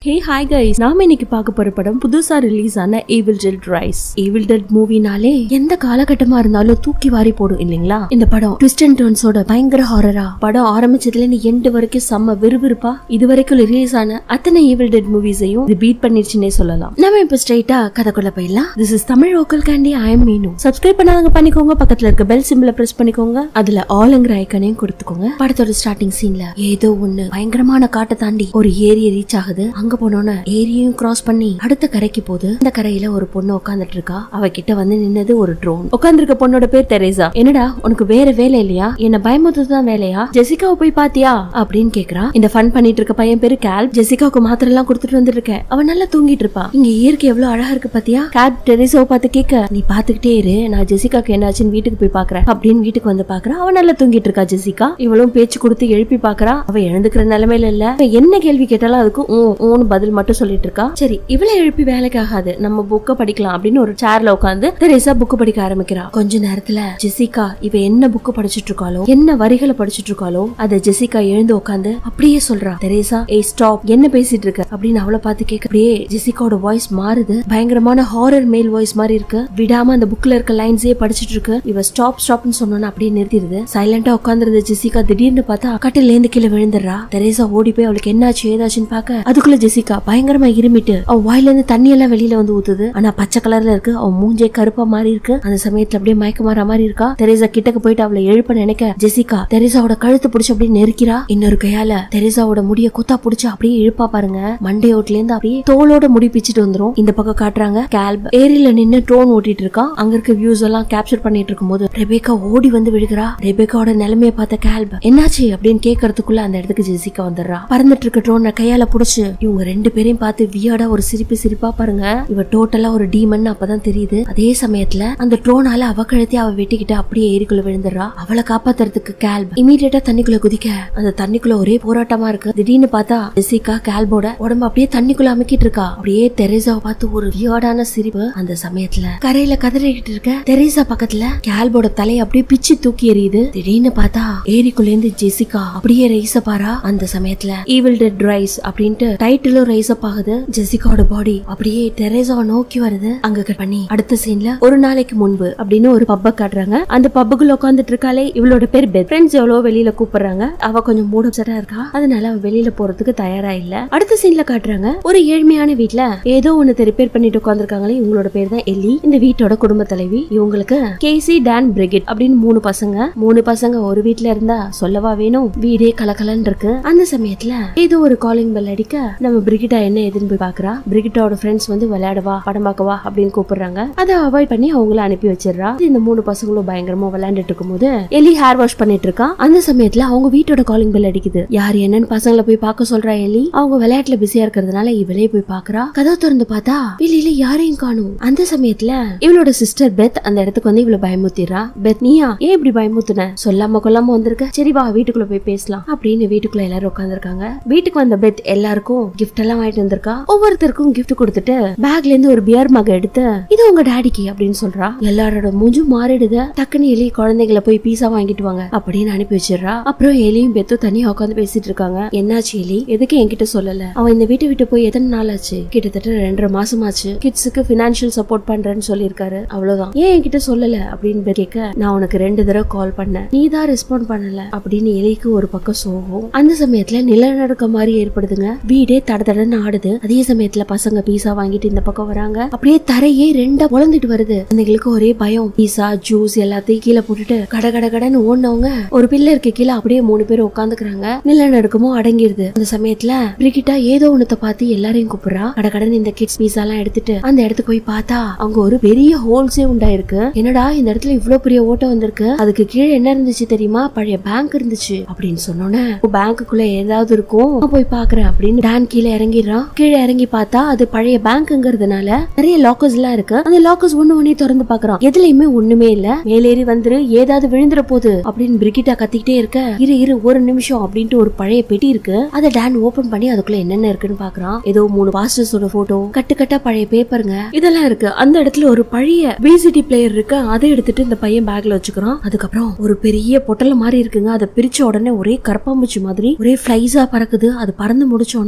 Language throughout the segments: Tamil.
ஹே ஹாய் கைஸ் நாம இன்னைக்கு பார்க்க போற படம் புதுசா ரிலீஸ் ஆன evil dead rise evil dead மூவினாலே எந்த காலகட்டமா இருந்தாலும் தூக்கி வாரி போடும் இல்லைங்களா இந்த படம் ட்விஸ்ட் அண்ட் டர்ன்ஸோட பயங்கர ஹாரரா படம் ஆரம்பிச்சதுல இருந்து எண்டு வரைக்கும் செம்ம விறுவிறுப்பா இது வரைக்கும் ரிலீஸ் ஆன அத்தனை ஏவில் டெட் மூவிஸையும் இது பீட் பண்ணிருச்சுன்னே சொல்லலாம் நம்ம இப்ப ஸ்ட்ரைட்டா கதைக்குள்ள போயிடலாம் this is Tamil vocal candy I am Meenu subscribe பண்ணாதவங்க பண்ணிக்கோங்க பக்கத்துல இருக்க பெல் சிம்பிள பிரஸ் பண்ணிக்கோங்க அதுல ஆல்ங்கிற ஐக்கனையும் கொடுத்துக்கோங்க படத்தோட ஸ்டார்டிங் சீன்ல ஏதோ ஒண்ணு பயங்கரமான காட்டை தாண்டி ஒரு ஏரியை ரீச் ஆகுது அங்க போனோன்னு ஏரியையும் கிராஸ் பண்ணி அடுத்த கரைக்கு போகுது இந்த கரையில ஒரு பொண்ணு உட்காந்துட்டு இருக்கா அவ கிட்ட வந்து நின்னது ஒரு ட்ரோன் உட்காந்துருக்க பொண்ணோட பேர் தெரேசா என்னடா உனக்கு வேற வேலை இல்லையா என்ன பயமுறுத்துதான் வேலையா ஜெசிகாவை போய் பாத்தியா அப்படின்னு கேக்குறா இந்த ஃபன் பண்ணிட்டு இருக்க பையன் பேரு கேல் ஜெசிகாவுக்கு மாத்திரை எல்லாம் கொடுத்துட்டு வந்துட்டு இருக்கேன் அவன் நல்லா தூங்கிட்டு இருப்பா இங்க இயற்கை எவ்வளவு அழகா இருக்கு பாத்தியா கேட் டெரேசாவை பார்த்து கேட்க நீ பாத்துக்கிட்டே இரு நான் ஜெசிகாக்கு என்னாச்சுன்னு வீட்டுக்கு போய் பாக்குறேன் அப்படின்னு வீட்டுக்கு வந்து பாக்குறா அவன் நல்லா தூங்கிட்டு இருக்கா ஜெசிகா இவளும் பேச்சு கொடுத்து எழுப்பி பாக்குறா அவ எழுந்துக்கிற நிலைமையில இல்ல அவ என்ன கேள்வி கேட்டாலும் அதுக்கு ஊ ஊன்னு பதில் மட்டும் சொல்லிட்டு இருக்கா சரி இவளை எழுப்பி வேலைக்கு ஆகாது நம்ம புக்க படிக்கலாம் அப்படின்னு ஒரு சேர்ல உட்காந்து தெரேசா புக் படிக்க ஆரம்பிக்கிறா கொஞ்ச நேரத்துல ஜெசிகா இவ என்ன புக் படிச்சிட்டு இருக்காளோ என்ன வரிகளை படிச்சிட்டு இருக்காளோ அத ஜெசிகா எழுந்து உட்காந்து அப்படியே சொல்றா தெரேசா ஏ ஸ்டாப் என்ன பேசிட்டு இருக்க அப்படின்னு அவளை பார்த்து கேட்க அப்படியே ஜெசிகாவோட வாய்ஸ் மாறுது பயங்கரமான ஹாரர் மேல் வாய்ஸ் மாதிரி இருக்கு விடாம அந்த புக்ல இருக்க லைன்ஸே படிச்சிட்டு இருக்கு இவ ஸ்டாப் ஸ்டாப்னு சொன்னோன்னு அப்படியே நிறுத்திடுது சைலண்டா உட்காந்துருந்த ஜெசிகா திடீர்னு பார்த்தா கட்டில இருந்து கீழே விழுந்துடுறா தெரேசா ஓடி போய் அவளுக்கு என்னாச்சு ஏதாச்சுன்னு பார்க்க அதுக்குள்ள ஜெசிகா பயங்கரமா இருமிட்டு அவ வாயில இருந்து தண்ணி எல்லாம் வெளியில வந்து ஊத்துது ஆனா பச்சை கலர்ல இருக்கு அவ மூஞ்சே கருப்பா மாறி இருக்கு அந்த சமயத்துல அப்படியே மயக்க மாற மாதிரி இருக்கா தெரேசா கிட்டக்கு போயிட்டு அவளை எழுப்ப நினைக்க ஜெசிகா தெரேசாவோட கழுத்து பிடிச்சு அப்படியே நெருக்கிறா இன்னொரு கையால தெரேசாவோட முடிய குத்தா பிடிச்சு அப்படியே இழுப்பா பாருங்க மண்டையோட்ல இருந்து அப்படியே தோலோட முடி பிச்சுட்டு வந்துரும் இந்த பக்கம் காட்டுறாங்க கேல்ப் ஏரியில நின்னு ட்ரோன் ஓட்டிட்டு இருக்கா அங்க இருக்க வியூஸ் எல்லாம் கேப்சர் பண்ணிட்டு இருக்கும்போது ரெபேக்கா ஓடி வந்து விழுகிறா ரெபேக்காவோட நிலைமைய பார்த்த கேல்ப் என்னாச்சு அப்படின்னு கேட்கறதுக்குள்ள அந்த இடத்துக்கு ஜெசிகா வந்துடுறா பறந்துட்டு இருக்க ட்ரோனை கையால புடிச்சு இவங்க ரெண்டு பேரையும் பார்த்து வியாடா ஒரு சிரிப்பு சிரிப்பா பாருங்க இவ டோட்டலா ஒரு டீமன் அப்பதான் தெரியுது அதே சமயத்துல அந்த ட்ரோனால அவ கழுத்தி அவ வெட்டிக்கிட்டு அப்படியே ஏரிக்குள்ள விழுந்துடுறா அவளை காப்பாத்துறதுக்கு கேல்ப் இமீடியட்டா தண்ணிக்குள்ள குதிக்க அந்த தண்ணிக்குள்ள ஒரே போராட்டமா இருக்கு திடீர்னு பார்த்தா ஜெசிகா கேல்போட உடம்பு அப்படியே தண்ணிக்குள்ள அமைக்கிட்டு இருக்கா அப்படியே தெரேசாவை பார்த்து ஒரு வியாடான சிரிப்பு அந்த சமயத்துல கரையில கதறிக்கிட்டு இருக்க தெரேசா பக்கத்துல கேல்போட தலையை அப்படியே பிச்சு தூக்கி எறியுது திடீர்னு பார்த்தா ஏரிக்குள்ள இருந்து ஜெசிகா அப்படியே ரைஸ பாரா அந்த சமயத்துல ஈவில் டெட் ரைஸ் அப்படின்ட்டு டைட்டிலும் ரைஸ் அப் ஆகுது ஜெசிகாவோட பாடி அப்படியே தெரேசாவை நோக்கி வருது அங்க cut பண்ணி அடுத்த சீன்ல ஒரு நாளைக்கு முன்பு அப்படின்னு ஒரு பப்ப காட்டுறாங்க அந்த பப்புக்குள்ள உட்காந்துட்டு இருக்காளே இவளோட பேர் பெத் ஃப்ரெண்ட்ஸ் எவ்வளவு வெளியில கூப்பிடுறாங்க அவ கொஞ்சம் மூட அப்செட்டா இருக்கா அதனால அவ வெளியில போறதுக்கு தயாரா இல்ல அடுத்த சீன்ல காட்டுறாங்க ஒரு ஏழ்மையான வீட்ல ஏதோ ஒண்ணு ரிப்பேர் பண்ணிட்டு உட்காந்துருக்காங்களே இவங்களோட பேர் தான் எல்லி இந்த வீட்டோட குடும்ப தலைவி இவங்களுக்கு கேசி டான் பிரிகெட் அப்படின்னு மூணு பசங்க மூணு பசங்க ஒரு வீட்ல இருந்தா சொல்லவா வேணும் வீடே கலகலன்னு இருக்கு அந்த சமயத்துல ஏதோ ஒரு காலிங் பெல் அடிக்க நம்ம பிரிகிட்டா என்ன எதுன்னு போய் பாக்குறா பிரிகிட்டாவோட ஃப்ரெண்ட்ஸ் வந்து விளையாடவா படம் பார்க்கவா அப்படின்னு கூப்பிடுறாங்க அதை அவாய்ட் பண்ணி அவங்கள அனுப்பி வச்சிடுறா இந்த மூணு பசங்களும் பயங்கரமா விளையாண்டுட்டு இருக்கும்போது எலி ஹேர் வாஷ் பண்ணிட்டு இருக்கா அந்த சமயத்துல அவங்க வீட்டோட காலிங் பெல் அடிக்குது யார் என்னன்னு பசங்களை போய் பார்க்க சொல்றா எலி அவங்க விளையாட்டுல பிஸியா இருக்கிறதுனால இவளே போய் பாக்குறா கதவு திறந்து பார்த்தா வெளியில யாரையும் காணும் அந்த சமயத்துல இவளோட சிஸ்டர் பெத் அந்த இடத்துக்கு வந்து இவள பயமுத்திடுறா பெத் நீயா ஏன் இப்படி பயமுத்துன சொல்லாம கொல்லாம வந்திருக்க சரி வா வீட்டுக்குள்ள போய் பேசலாம் அப்படின்னு வீட்டுக்குள்ள எல்லாரும் உட்காந்துருக்காங்க வீட்டுக்கு வந்த பெத் எல்லாருக்கும் கிஃப்ட் எல்லாம் வாங்கிட்டு வந்திருக்கா ஒவ்வொருத்தருக்கும் கிஃப்ட் கொடுத்துட்டு பேக்ல இருந்து ஒரு பியர் மக எடுத்து இது உங்க டாடிக்கு அப்படின்னு சொல்றா எல்லாரோட மூஞ்சும் மாறிடுது டக்குன்னு எலி குழந்தைகளை போய் பீஸா வாங்கிட்டு வாங்க அப்படின்னு அனுப்பி வச்சிடுறா அப்புறம் எலியும் பெத்தும் தனியா உட்காந்து பேசிட்டு இருக்காங்க என்னாச்சு எலி எதுக்கு என்கிட்ட சொல்லல அவன் இந்த வீட்டை விட்டு போய் எத்தனை நாள் ஆச்சு கிட்டத்தட்ட ரெண்டரை மாசம் ஆச்சு கிட்ஸுக்கு பினான்சியல் சப்போர்ட் பண்றேன்னு சொல்லியிருக்காரு அவ்வளவுதான் ஏன் என்கிட்ட சொல்லல அப்படின்னு கேட்க நான் உனக்கு ரெண்டு தடவை கால் பண்ணேன் நீ தான் ரெஸ்பாண்ட் பண்ணல அப்படின்னு எலிக்கு ஒரு பக்கம் சோகம் அந்த சமயத்துல நிலநடுக்க மாதிரி ஏற்படுதுங்க வீடே தட தடன்னு ஆடுது அதே சமயத்துல பசங்க பீஸா வாங்கிட்டு இந்த பக்கம் வராங்க அப்படியே தரையே ரெண்டா பொழந்துட்டு வருது குழந்தைகளுக்கு ஒரே பயம் பீஸா ஜூஸ் எல்லாத்தையும் கீழே போட்டுட்டு கட கட கடன்னு ஓடினவங்க ஒரு பில்லருக்கு கீழே அப்படியே மூணு பேர் உட்காந்துக்கிறாங்க நிலநடுக்கமும் அடங்கிடுது அந்த சமயத்துல பிரிகிட்டா ஏதோ ஒண்ணத்தை பார்த்து எல்லாரையும் கூப்பிடுறா கட கடன்னு இந்த கிட்ஸ் பீஸா எல்லாம் எடுத்துட்டு அந்த இடத்துக்கு போய் பார்த்தா அங்க ஒரு பெரிய ஹோல்ஸே உண்டாயிருக்கு என்னடா இந்த இடத்துல இவ்வளவு பெரிய ஓட்டம் வந்திருக்கு அதுக்கு கீழே என்ன இருந்துச்சு தெரியுமா பழைய பேங்க் இருந்துச்சு அப்படின்னு சொன்னோன்னே பேங்க்குள்ள ஏதாவது இருக்கும் நான் போய் பாக்குறேன் அப்படின்னு டான் கீழே இறங்கிடுறான் கீழே இறங்கி பார்த்தா அது பழைய பேங்க்ங்கிறதுனால நிறைய லாக்கர்ஸ் எல்லாம் இருக்கு அந்த லாக்கர்ஸ் ஒண்ணு ஒண்ணே திறந்து பாக்குறான் எதுலயுமே ஒண்ணுமே இல்ல மேலேறி வந்துரு ஏதாவது விழுந்துற போகுது அப்படின்னு பிரிகிட்டா கத்திக்கிட்டே இருக்க இரு இரு ஒரு நிமிஷம் அப்படின்ட்டு ஒரு பழைய பெட்டி இருக்கு அதை டான் ஓபன் பண்ணி அதுக்குள்ள என்னென்ன இருக்குன்னு பாக்குறான் ஏதோ மூணு பாஸ்டர்ஸோட போட்டோ கட்டு கட்டா பழைய பேப்பருங்க இதெல்லாம் இருக்கு அந்த இடத்துல ஒரு பழைய விசிடி பிளேயர் இருக்கு அதை எடுத்துட்டு இந்த பையன் பேக்ல வச்சுக்கிறான் அதுக்கப்புறம் ஒரு பெரிய பொட்டல மாதிரி இருக்குங்க அதை பிரிச்ச உடனே ஒரே கரப்பாம்பூச்சி மாதிரி ஒரே ஃபிளைஸா பறக்குது அது பறந்து முடிச்ச உடனே அதுக்கு அடியில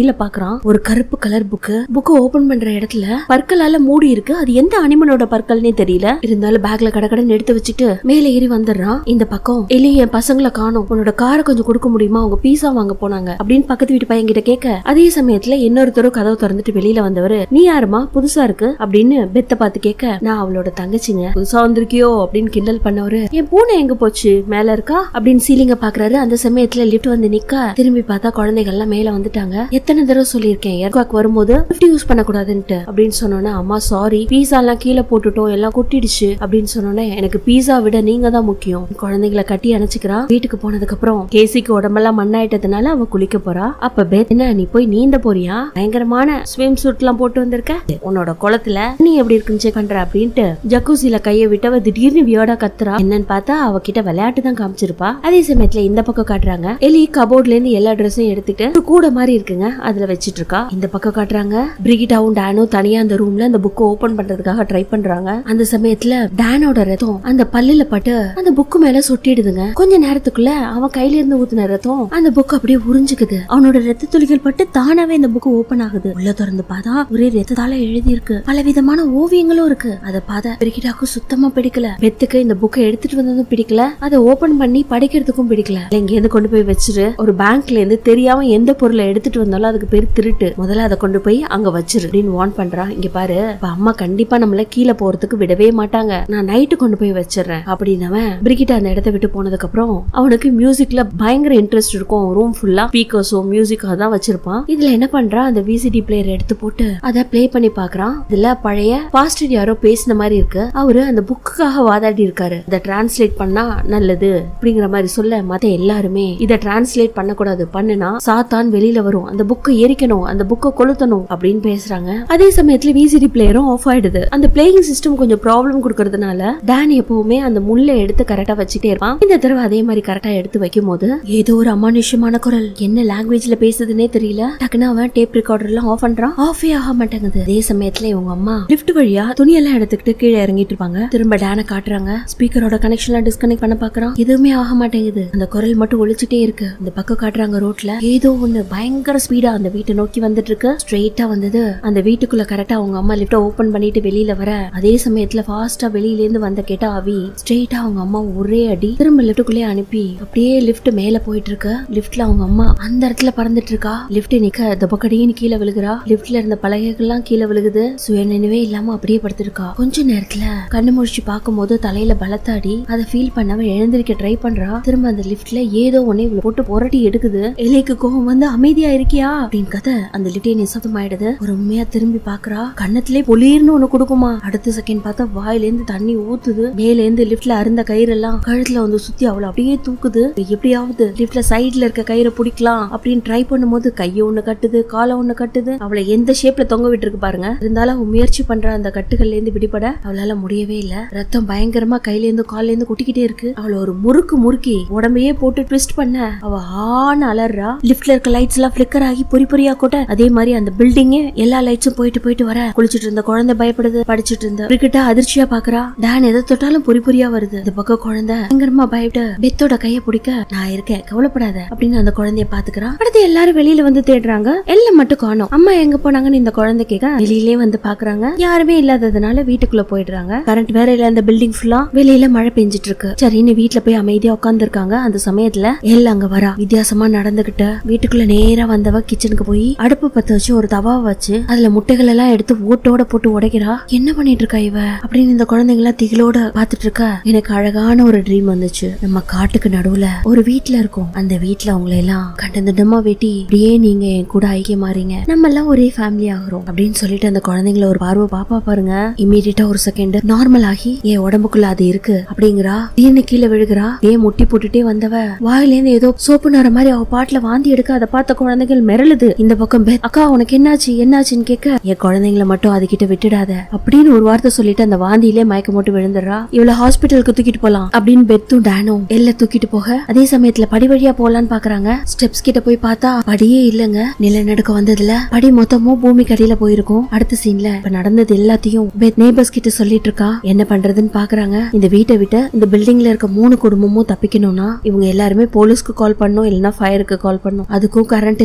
மடியில பாக்குறான் ஒரு கருப்பு கலர் புக்கு புக்கு ஓபன் பண்ற இடத்துல பற்களால மூடி இருக்கு அது எந்த அனிமலோட பற்கள்னே தெரியல இருந்தாலும் பேக்ல கடகடன்னு எடுத்து வச்சுட்டு மேல ஏறி வந்துடுறான் இந்த பக்கம் எலி என் பசங்களை காணும் உன்னோட காரை கொஞ்சம் கொடுக்க முடியுமா அவங்க பீஸா வாங்க போனாங்க அப்படின்னு பக்கத்து வீட்டு பையன் கிட்ட கேட்க அதே சமயத்துல இன்னொருத்தரும் கதவு திறந்துட்டு வெளியில வந்தவரு நீ யாருமா புதுசா இருக்கு அப்படின்னு பெத்த பார்த்து கேட்க நான் அவளோட தங்கச்சிங்க புதுசா வந்திருக்கியோ அப்படின்னு கிண்டல் பண்ணவரு என் பூனை எங்க போச்சு மேல இருக்கா அப்படின்னு சீலிங்க பாக்குறாரு அந்த சமயத்துல லிஃப்ட் வந்து நிக்க திரும்பி பார்த்தா குழந்தைகள் எல்லாம் மேல வந்துட்டாங்க எத்தனை தடவை சொல்லியிருக்கேன் ஏர்காக் வரும்போது லிஃப்ட் யூஸ் பண்ணக்கூடாதுன்ட்டு அப்படின்னு சொன்னோன்னே அம்மா சாரி பீஸா எல்லாம் கீழே போட்டுட்டோம் எல்லாம் கொட்டிடுச்சு அப்படின்னு சொன்னோன்னே எனக்கு பீஸா விட நீங்க தான் முக்கியம் குழந்தைகளை கட்டி அணைச்சுக்கிறா வீட்டுக்கு போனதுக்கு அப்புறம் கேசிக்கு உடம்பெல்லாம் மண்ணாயிட்டதுனால அவ குளிக்க போறா அப்ப பெத் என்ன நீ போய் நீந்த போறியா பயங்கரமான ஸ்விம் சூட் எல்லாம் போட்டு வந்திருக்க உன்னோட குளத்துல நீ எப்படி இருக்குன்னு செக் பண்ற அப்படின்ட்டு ஜக்கூசில கைய விட்டவ திடீர்னு வியோடா கத்துறா என்னன்னு பார்த்தா அவகிட்ட விளையாட்டு தான் காமிச்சிருப்பா அதே சமயத்துல இந்த பக்கம் காட்டுறாங்க எலி கபோர்ட்ல இருந்து எல்லா ட்ரெஸ்ஸையும் எடுத்துட்டு ஒரு கூட மாதிரி இருக்குங்க அதுல வச்சிட்டு இருக்கா இந்த பக்கம் காட்டுறாங்க பிரிகிட்டாவும் டேனும் தனியா அந்த ரூம்ல அந்த புக்கை ஓபன் பண்றதுக்காக ட்ரை பண்றாங்க அந்த சமயத்துல டேனோட ரத்தம் அந்த பல்லுல பட்டு அந்த புக்கு மேல சொட்டிடுதுங்க கொஞ்ச நேரத்துக்குள்ள அவன் கையில இருந்து ஊத்துன ரத்தம் அந்த புக் அப்படியே உறிஞ்சுக்குது அவனோட ரத்த துளிகள் பட்டு தானாவே இந்த புக்கு ஓபன் ஆகுது உள்ள திறந்து பார்த்தா ஒரே ரத்தத்தால எழுதி இருக்கு பல விதமான ஓவியங்களும் இருக்கு அதை பார்த்த பிரிகிட்டாக்கு சுத்தமா பிடிக்கல பெத்துக்கு இந்த புக்கை எடுத்துட்டு வந்ததும் பிடிக்கல அதை ஓபன் பண்ணி படிக்கிறதுக்கும் பிடிக்கல இங்க இருந்து கொண்டு போய் வச்சிரு ஒரு பேங்க்ல இருந்து தெரியாம எந்த பொருளை எடுத்துட்டு வந்தாலும் அதுக்கு பேர் திருட்டு முதல்ல அதை கொண்டு போய் அங்க வச்சிரு அப்படின்னு வார்ன் பண்றா இங்க பாரு இப்ப அம்மா கண்டிப்பா நம்மள கீழே போறதுக்கு விடவே மாட்டாங்க நான் நைட்டு கொண்டு போய் வச்சிடுறேன் அப்படின்னவன் பிரிகிட்ட அந்த இடத்த விட்டு போனதுக்கு அப்புறம் அவனுக்கு மியூசிக்ல பயங்கர இன்ட்ரெஸ்ட் இருக்கும் ரூம் ஃபுல்லா ஸ்பீக்கர்ஸும் மியூசிக்கா தான் வச்சிருப்பான் இதுல என்ன பண்றான் அந்த விசிடி பிளேயர் எடுத்து போட்டு அதை ப்ளே பண்ணி பாக்குறான் இதுல பழைய பாஸ்டர் யாரோ பேசின மாதிரி இருக்கு அவரு அந்த புக்குக்காக வாதாடி இருக்காரு இதை டிரான்ஸ்லேட் பண்ணா நல்லது அப்படிங்கிற மாதிரி சொல்ல மத்த எல்லாருமே இதை டிரான்ஸ்லேட் பண்ணக்கூடாது பண்ணுனா சாத்தான் வெளியில வரும் அந்த புக்கை எரிக்கணும் அந்த புக்கை கொளுத்தணும் அப்படின்னு பேசுறாங்க அதே சமயத்துல விசிடி பிளேயரும் ஆஃப் ஆயிடுது அந்த பிளேயிங் சிஸ்டம் கொஞ்சம் ப்ராப்ளம் கொடுக்கறதுனால டேன் எப்பவுமே அந்த முள்ளை எடுத்து கரெக்டா வச்சுட்டே இருப்பான் இந்த தடவை அதே மாதிரி கரெக்டா எடுத்து வைக்கும் போது ஏதோ ஒரு அமானுஷ்யமான குரல் என்ன லாங்குவேஜ்ல பேசுதுன்னே தெரியல டக்குன்னு அவன் டேப் ரெக்கார்டர் எல்லாம் ஆஃப் பண்றான் ஆஃபே ஆக மாட்டேங்குது அதே சமயத்துல இவங்க அம்மா லிஃப்ட் வழியா துணியெல்லாம் எடுத்துக்கிட்டு கீழே இறங்கிட்டு இருப்பாங்க திரும்ப டேனை காட்டுறாங்க ஸ்பீக்கரோட கனெக்ஷன்லாம் டிஸ்கனெக்ட் பண்ண பாக்குறான் எதுவுமே ஆக மாட்டேங்குது அந்த குரல் மட்டும் ஒழிச்சிட்டே இருக்கு இந்த பக்கம் காட்டுறாங்க ரோட்ல ஏதோ ஒண்ணு பயங்கர ஸ்பீடா அந்த வீட்டை நோக்கி வந்துட்டு இருக்கு ஸ்ட்ரெயிட்டா வந்தது அந்த வீட்டுக்குள்ள கரெக்டா அவங்க அம்மா லிஃப்ட ஓபன் பண்ணிட்டு வெளியில வர அதே சமயத்துல ஃபாஸ்டா வெளியில இருந்து வந்த கேட்டா அவி ஸ்ட்ரெயிட்டா அவங்க அம்மா ஒரே அடி திரும்ப லிஃப்ட்டுக்குள்ளே அனுப்பி அப்படியே லிஃப்ட் மேல போயிட்டு இருக்கு லிஃப்ட்ல அவங்க அம்மா அந்த இடத்துல பறந்துட்டு இருக்கா லிஃப்ட் நிக்க தபக்கடின்னு கீழே விழுகிறா லிஃப்ட்ல இருந்த பலகைகள்லாம் கீழே விழுகுது சுய நினைவே இல்லாம அப்படியே படுத்திருக்கா கொஞ்ச நேரத்துல கண்ணு முடிச்சு பார்க்கும்போது தலையில பலத்தாடி அதை ஃபீல் பண்ணாம எழுந்திருக்க ட்ரை பண்றா திரும்ப அந்த லிஃப்ட்ல ஏதோ ஒண்ணு இவளை போட்டு புரட்டி எடுக்குது எலிக்கு கோவம் வந்து அமைதியா இருக்கியா அப்படின்னு கதை அந்த லிஃப்டே நிசப்தம் ஆயிடுது ஒரு உண்மையா திரும்பி பாக்குறா கண்ணத்திலே பொலிர்னு ஒண்ணு கொடுக்குமா அடுத்த செகண்ட் பார்த்தா வாயில இருந்து தண்ணி ஊத்துது மேல இருந்து லிஃப்ட்ல அருந்த கயிறு எல்லாம் கழுத்துல வந்து சுத்தி அவளை அப்படியே தூக்குது எப்படியாவது லிஃப்ட்ல சைடுல இருக்க கயிறை பிடிக்கலாம் அப்படின்னு ட்ரை பண்ணும்போது கைய ஒண்ணு கட்டுது காலை ஒண்ணு கட்டுது அவளை எந்த ஷேப்ல தொங்க விட்டுருக்கு பாருங்க இருந்தாலும் அவ முயற்சி பண்ற அந்த கட்டுகள்ல இருந்து விடுபட அவளால முடியவே இல்ல ரத்தம் பயங்கரமா கையில இருந்து கால்ல இருந்து குட்டிக்கிட்டே இருக்கு அவள ஒரு முறுக்கு முறுக்கி உடம்பையே போட்டு ட்விஸ்ட் பண்ண அவ ஆன அலறா லிஃப்ட்ல இருக்க லைட்ஸ் எல்லாம் பிளிக்கர் ஆகி பொறி பொறியா கொட்ட அதே மாதிரி அந்த பில்டிங்கே எல்லா லைட்ஸும் போயிட்டு போயிட்டு வர குளிச்சிட்டு இருந்த குழந்தை பயப்படுது படிச்சிட்டு இருந்த கிரிக்கெட்ட அதிர்ச்சியா பாக்குறா டான் எதை தொட்டாலும் பொறி பொறியா வருது இந்த பக்கம் குழந்தை பயங்கரமா பயப்பட்டு பெத்தோட கைய பிடிக்க நான் இருக்கேன் கவலைப்படாத அப்படின்னு அந்த குழந்தைய பாத்துக்கிறா அடுத்து எல்லாரும் வெளியில வந்து தேடுறாங்க எல்லாம் மட்டும் காணோம் அம்மா எங்க போனாங்கன்னு இந்த குழந்தை கேட்க வெளியிலே வந்து பாக்குறாங்க யாருமே இல்லாததுனால வீட்டுக்குள்ள போயிடுறாங்க கரண்ட் வேற இல்ல அந்த பில்டிங் ஃபுல்லா வெளியில மழை பெஞ்சிட்டு இருக்கு சரின்னு வீட்டுல போய் அமைதியா உட்கார்ந்து இருக்காங்க அந்த சமயத்துல எல்லாம் அங்க வரா வித்தியாசமா நடந்துகிட்டு வீட்டுக்குள்ள நேரா வந்தவ கிச்சனுக்கு போய் அடுப்பு பத்த வச்சு ஒரு தவா வச்சு அதுல முட்டைகள் எல்லாம் எடுத்து ஓட்டோட போட்டு உடைக்கிறா என்ன பண்ணிட்டு இருக்கா இவ அப்படின்னு இந்த குழந்தைங்க எல்லாம் திகிலோட பாத்துட்டு இருக்கா எனக்கு அழகான ஒரு ட்ரீம் வந்துச்சு நம்ம காட்டுக்கு நடுவுல ஒரு வீட்ல இருக்கோம் அந்த வீட்ல அவங்களை எல்லாம் கண்டந்தமா வெட்டி அப்படியே நீங்க என் கூட ஐக்கியமாறீங்க நம்ம எல்லாம் ஒரே ஃபேமிலி ஆகுறோம் அப்படின்னு சொல்லிட்டு அந்த குழந்தைங்கள ஒரு பார்வை பாப்பா பாருங்க இமீடியட்டா ஒரு செகண்ட் நார்மல் ஆகி என் உடம்புக்குள்ள அது இருக்கு அப்படிங்கிறா தீர்னு கீழே விழுகிறா ஏன் முட்டி போட்டுட்டே வந்தவ வாயில இருந்து ஏதோ சோப்பு நர மாதிரி அவ பாட்டுல வாந்தி எடுக்க அதை பார்த்த குழந்தைகள் மிரளுது இந்த பக்கம் பெத் அக்கா உனக்கு என்னாச்சு என்னாச்சுன்னு கேட்க என் குழந்தைங்கள மட்டும் அதுகிட்ட விட்டுடாத அப்படின்னு ஒரு வார்த்தை சொல்லிட்டு அந்த வாந்தியிலே மயக்க மட்டும் விழுந்துடுறா இவள ஹாஸ்பிட்டலுக்கு தூக்கிட்டு போலாம் அப்படின்னு பெத்தும் டேனும் எல்லாம் தூக்கிட்டு போக அதே சமயத்துல படி வழியா போலான்னு பாக்குறாங்க ஸ்டெப்ஸ் கிட்ட போய் பார்த்தா படியே இல்லங்க நிலநடுக்கம் வந்ததுல படி மொத்தமும் பூமி கடியில போயிருக்கும் அடுத்த சீன்ல இப்ப நடந்தது எல்லாத்தையும் பெத் நேபர்ஸ் கிட்ட சொல்லிட்டு இருக்கா என்ன பண்றதுன்னு பாக்குறாங்க இந்த வீட்டை விட்டு இந்த பில்டிங்ல இருக்க மூணு குடும்பமும் தப்பிக்கணும்னா இவங்க எல்லாருமே போலீஸ்க்கு கால் பண்ணும் இல்லைன்னா ஃபயருக்கு கால் பண்ணும் அதுக்கும் கரண்ட் இல்ல எந்த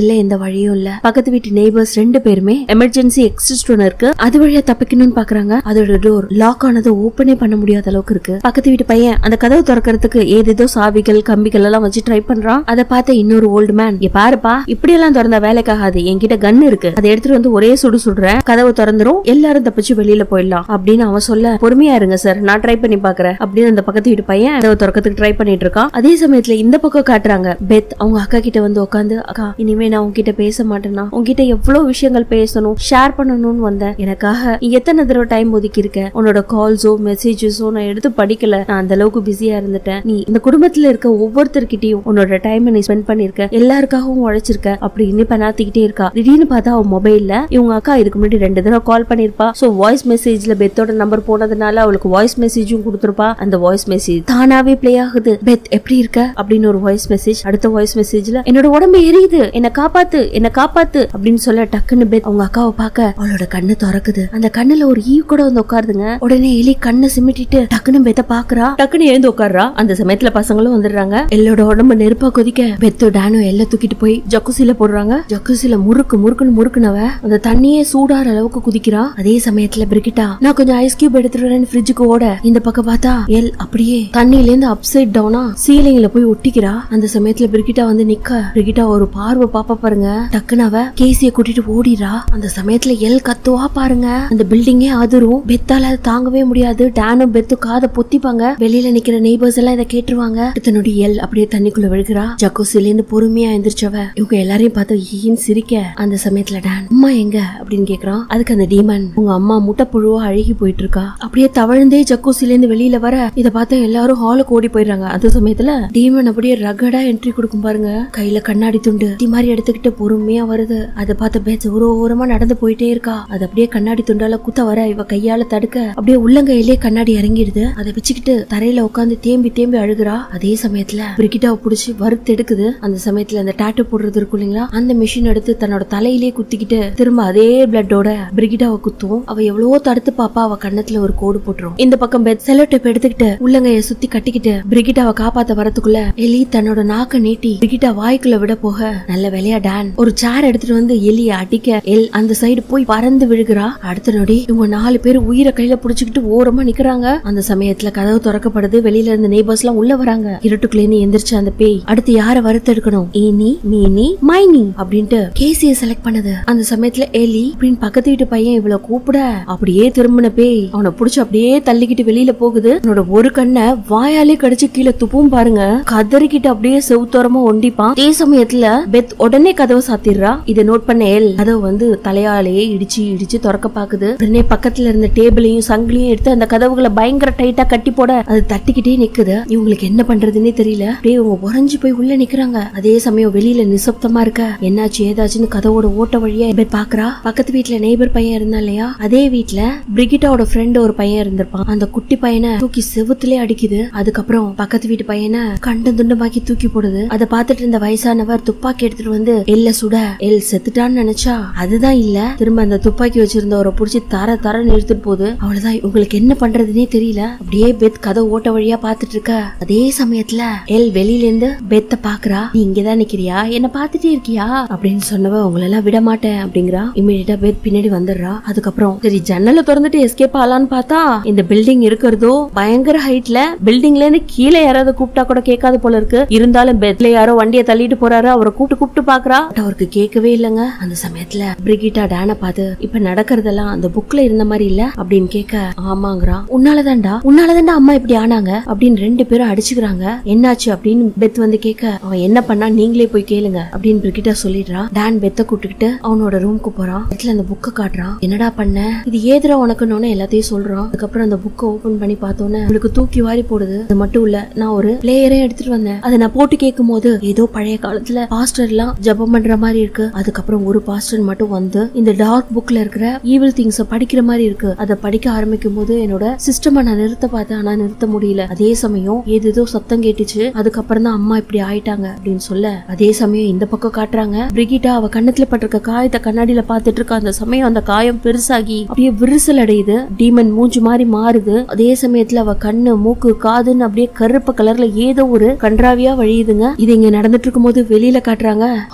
வழியும் இல்ல பக்கத்து வீட்டு நெய்பர்ஸ் ரெண்டு பேருமே எமர்ஜென்சி எக்ஸிஸ்ட் ஒன்று இருக்கு அது வழியா தப்பிக்கணும்னு பாக்குறாங்க அதோட டோர் லாக் ஆனது ஓப்பனே பண்ண முடியாத அளவுக்கு இருக்கு பக்கத்து வீட்டு பையன் அந்த கதவு திறக்கிறதுக்கு ஏதேதோ சாவிகள் கம்பிகள் எல்லாம் வச்சு ட்ரை பண்றான் அதை பார்த்த இன்னொரு ஓல்டு மேன் இங்க பாருப்பா இப்படி எல்லாம் திறந்தா வேலைக்காகாது என்கிட்ட கன் இருக்கு அதை எடுத்துட்டு வந்து ஒரே சுடு சுடுறேன் கதவு திறந்துரும் எல்லாரும் தப்பிச்சு வெளியில போயிடலாம் அப்படின்னு அவன் சொல்ல பொறுமையா இருங்க சார் நான் ட்ரை பண்ணி பாக்குறேன் அப்படின்னு அந்த பக்கத்து வீட்டு பையன் கதவு திறக்கிறதுக்கு ட்ரை பண்ணிட்டு இருக்கான் அதே சமயத்துல இந்த பக்கம் காட்டுறாங்க பெத் அவங்க அக்கா கிட்ட வந்து உட்காந்து அக்கா இனிமே நான் உங்ககிட்ட பேச மாட்டேனா உங்ககிட்ட எவ்வளவு விஷயங்கள் பேசணும் ஷேர் பண்ணணும்னு வந்தேன் எனக்காக நீ எத்தனை தடவை டைம் ஒதுக்கி இருக்க உன்னோட கால்ஸோ மெசேஜஸோ நான் எடுத்து படிக்கல நான் அந்த அளவுக்கு பிஸியா இருந்துட்டேன் நீ இந்த குடும்பத்துல இருக்க ஒவ்வொருத்தர்கிட்டயும் உன்னோட டைம் நீ ஸ்பெண்ட் பண்ணிருக்க எல்லாருக்காகவும் உழைச்சிருக்க அப்படின்னு பண்ணாத்திக்கிட்டே இருக்கா திடீர்னு பார்த்தா அவன் மொபைல்ல இவங்க அக்கா இதுக்கு முன்னாடி ரெண்டு தடவை கால் பண்ணிருப்பா சோ வாய்ஸ் மெசேஜ்ல பெத்தோட நம்பர் போனதுனால அவளுக்கு வாய்ஸ் மெசேஜும் கொடுத்துருப்பா அந்த வாய்ஸ் மெசேஜ் தானாவே ப்ளே ஆகுது பெத் எப்படி இருக்க அப்படின்னு ஒரு வாய்ஸ் மெசேஜ் அடுத்த வாய்ஸ் மெசேஜ்ல என்னோட உடம்பு எரியுது என்ன காப்பாத்து என்ன காப்பாத்து அப்படின்னு சொல்ல டக்குன்னு பெத் அவங்க அக்காவை பார்க்க அவளோட கண்ணு திறக்குது அந்த கண்ணுல ஒரு ஈ கூட வந்து உட்காருதுங்க உடனே எலி கண்ணை சிமிட்டிட்டு டக்குன்னு பெத்த பாக்குறா டக்குன்னு எழுந்து உட்கார்றா அந்த சமயத்துல பசங்களும் வந்துடுறாங்க எல்லோட உடம்பு நெருப்பா கொதிக்க பெத்தோ டேனோ எல்லாம் தூக்கிட்டு போய் ஜக்குசில போடுறாங்க ஜக்குசில முறுக்கு முறுக்குன்னு முறுக்குனவ அந்த தண்ணியே சூடாற அளவுக்கு குதிக்கிறா அதே சமயத்துல பிரிகிட்டா நான் கொஞ்சம் ஐஸ் கியூப் எடுத்துட்டு வரேன்னு ஃப்ரிட்ஜுக்கு ஓட இந்த பக்கம் பார்த்தா எல் அப்படியே தண்ணியில இருந்து அப்சைட் டவுனா சீலிங்ல போய் ஒட்டிக்கிறா அந்த சமயத்துல பிரிகிட்டா வந்து நிக்க பிரிகிட்டா ஒரு பார்வை பாப்பா பாருங்க டக்குன்னு அவ கேசிய கூட்டிட்டு ஓடிடுறா அந்த சமயத்துல எல் கத்துவா பாருங்க அந்த பில்டிங்கே அதிரும் பெத்தால அதை தாங்கவே முடியாது டேனும் பெத்து காதை பொத்திப்பாங்க வெளியில நிக்கிற நெய்பர்ஸ் எல்லாம் இதை கேட்டுருவாங்க இத்தனோட எல் அப்படியே தண்ணிக்குள்ள விழுகிறா ஜக்கோசில இருந்து பொறுமையா எந்திரிச்சவ இவங்க எல்லாரையும் பார்த்து ஈன்னு சிரிக்க அந்த சமயத்துல டான் அம்மா எங்க அப்படின்னு கேக்குறான் அதுக்கு அந்த டீமன் உங்க அம்மா முட்டை புழுவா அழுகி போயிட்டு இருக்கா அப்படியே தவழ்ந்தே ஜக்கூசில இருந்து வெளியில வர இத பார்த்து எல்லாரும் ஹாலுக்கு ஓடி போயிடுறாங்க அந்த சமயத்துல டீமன் அப்படியே ரகடா என்ட்ரி கொடுக்கும் பாருங்க கையில கண்ணாடி துண்டு தி மாதிரி எடுத்துக்கிட்டு பொறுமையா வருது அதை பார்த்து பேச்சு ஒரு ஓரமா நடந்து போயிட்டே இருக்கா அது அப்படியே கண்ணாடி துண்டால குத்த வர இவ கையால தடுக்க அப்படியே உள்ளங்கையிலே கண்ணாடி இறங்கிடுது அதை வச்சுக்கிட்டு தரையில உட்காந்து தேம்பி தேம்பி அழுகுறா அதே சமயத்துல பிரிகிட்டாவை புடிச்சு வறுத்து எடுக்குது அந்த சமயத்துல அந்த டாட்டு போடுறது இருக்கும் இல்லைங்களா அந்த மிஷின் எடுத்து தன்னோட தலையிலே குத்திக்கிட்டு திரும்ப அதே பிளட்டோட பிரிகிட்டாவை குத்தும் அவ எவ்வளவோ தடுத்து பாப்பா அவ கண்ணத்துல ஒரு கோடு போட்டுரும் இந்த பக்கம் பெத் செலோ டேப் எடுத்துக்கிட்டு உள்ளங்கைய சுத்தி கட்டிக்கிட்டு பிரிகிட்டாவை காப்பாத்த வரதுக்குள்ள எலி தன்னோட நாக்க நீட்டி பிரிகிட்டா வாய்க்குள்ள விட போக நல்ல வேலையா டான் ஒரு சேர் எடுத்துட்டு வந்து எலிய அடிக்க எல் அந்த சைடு போய் பறந்து விழுகிறா அடுத்த நொடி இவங்க நாலு பேர் உயிரை கையில புடிச்சுக்கிட்டு ஓரமா நிக்கிறாங்க அந்த சமயத்துல கதவு திறக்கப்படுது வெளியில இருந்த நெய்பர்ஸ் எல்லாம் உள்ள வராங்க இருட்டுக்குள்ள இருந்து எந்திரிச்ச அந்த பேய் அடுத்து யார வறுத்தெடுக்கணும் ஈனி மீனி மைனி அப்படின்ட்டு கேசிய செலக்ட் பண்ணுது அந்த சமயத்துல எலி அப்படின்னு பக்கத்து வீட்டு பையன் இவ்வளவு கூப்பிட அப்படியே திரும்பின பேய் அவனை புடிச்சு அப்படியே தள்ளிக்கிட்டு வெளியில போகுது அவனோட ஒரு கண்ணை வாயாலே கடிச்சு கீழே துப்பும் பாருங்க கதறிக்கிட்டு அப்படியே செவுத்தோரமா ஒண்டிப்பான் அதே சமயத்துல பெத் உடனே கதவை சாத்திடுறா இதை நோட் பண்ண எல் கதவு வந்து தலையாலேயே இடிச்சு இடிச்சு திறக்க பாக்குது உடனே பக்கத்துல இருந்த டேபிளையும் சங்கிலியும் எடுத்து அந்த கதவுகளை பயங்கர டைட்டா கட்டி போட அது தட்டிக்கிட்டே நிக்குது இவங்களுக்கு என்ன பண்றதுன்னே தெரியல அப்படியே இவங்க உறைஞ்சு போய் உள்ள நிக்கிறாங்க அதே சமயம் வெளியில நிசப்தமா இருக்க என்னாச்சு ஏதாச்சுன்னு கதவோட ஓட்ட வழியா இவர் பாக்குறா பக்கத்து வீட்ல நெய்பர் பையன் இருந்தா இல்லையா அதே வீட்ல பிரிகிட்டாவோட ஃப்ரெண்ட் ஒரு பையன் இருந்திருப்பான் அந்த குட்டி பையனை தூக்கி செவுத்துலயே அடிக்குது அதுக்கப்புறம் பக்கத்து வீட்டு பையனை கண்ட துண்டமாக்கி தூக்கி போடுது அதை பார்த்துட்டு இருந்த வயசானவர் துப்பாக்கி எடுத்துட்டு வந்து எல்ல சுட எல் செத்துட்டான்னு நினைச்சா அதுதான் இல்ல திரும்ப அந்த துப்பாக்கி வச்சிருந்தவரை புடிச்சு தர தர நிறுத்திட்டு போகுது அவ்வளவுதான் உங்களுக்கு என்ன பண்றதுன்னே தெரியல அப்படியே பெத் கதை ஓட்ட வழியா பாத்துட்டு இருக்க அதே சமயத்துல எல் வெளியில இருந்து பெத்த பாக்குறா நீ இங்கதான் நிக்கிறியா என்ன பாத்துட்டே இருக்கியா அப்படின்னு சொன்னவ உங்களெல்லாம் விட மாட்டேன் அப்படிங்கிறா இமீடியட்டா பெத் பின்னாடி வந்துடுறா அதுக்கப்புறம் சரி ஜன்னலை திறந்துட்டு எஸ்கேப் ஆகலான்னு பார்த்தா இந்த பில்டிங் இருக்கிறதோ பயங்கர ஹைட்ல பில்டிங்ல இருந்து கீழே யாராவது கூப்பிட்டா கூட கேட்காது போல இருக்கு இருந்தாலும் பெத்ல யாரோ வண்டியை தள்ளிட்டு போறாரு அவரை கூப்பிட்டு கூப்பிட்டு பாக்குறா But அவருக்கு கேட்கவே இல்லைங்க அந்த சமயத்துல பிரிகிட்டா டேன பார்த்து இப்ப நடக்கிறதெல்லாம் அந்த புக்ல இருந்த மாதிரி இல்ல அப்படின்னு கேட்க ஆமாங்கிறா உன்னாலதான்டா உன்னாலதான்டா அம்மா இப்படி ஆனாங்க அப்படின்னு ரெண்டு பேரும் அடிச்சுக்கிறாங்க என்னாச்சு அப்படின்னு பெத் வந்து கேட்க அவன் என்ன பண்ணா நீங்களே போய் கேளுங்க அப்படின்னு பிரிகிட்டா சொல்லிடுறா டான் பெத்த கூப்பிட்டுக்கிட்டு அவனோட ரூம்க்கு போறான் பெட்ல அந்த புக்கை காட்டுறான் என்னடா பண்ண இது ஏதுரா உனக்குன்னு எல்லாத்தையும் சொல்றான் அதுக்கப்புறம் அந்த புக்கை ஓபன் பண்ணி பார்த்தோன்னே உங்களுக்கு தூக்கி வாரி போடுது அது மட்டும் இல்ல நான் ஒரு பிளேயரே எடுத்துட்டு வந்தேன் அதை நான் போட்டு கேட்கும் போது ஏதோ பழைய காலத்துல பாஸ்டர் எல்லாம் ஜெபம் பண்ற மாதிரி இருக்கு அதுக்கப்புறம் ஒரு பாஸ்டர் மட்டும் வந்து இந்த டார்க் புக்ல இருக்கிற ஈவில் திங்ஸ் படிக்கிற மாதிரி இருக்கு அதை படிக்க ஆரம்பிக்கும் போது என்னோட சிஸ்டமை நான் நிறுத்த பார்த்தேன் ஆனா நிறுத்த முடியல அதே சமயம் ஏதேதோ சத்தம் கேட்டுச்சு அதுக்கப்புறம் தான் அம்மா இப்படி ஆயிட்டாங்க அப்படின்னு சொல்ல அதே சமயம் இந்த பக்கம் காட்டுறாங்க பிரிகிட்டா அவ கண்ணத்துல பட்டிருக்க காயத்தை கண்ணாடியில பாத்துட்டு இருக்க அந்த சமயம் அந்த காயம் பெருசாகி அப்படியே விரிசல் அடையுது டீமன் மூஞ்சி மாதிரி மாறுது அதே சமயத்துல அவ கண்ணு மூக்கு காதுன்னு அப்படியே கருப்பு கலர்ல ஏதோ ஒரு கன்றாவியா வழியுதுங்க இது இங்க நடந்துட்டு இருக்கும்போது வெளியில காட்டுறாங்க ஹால்ல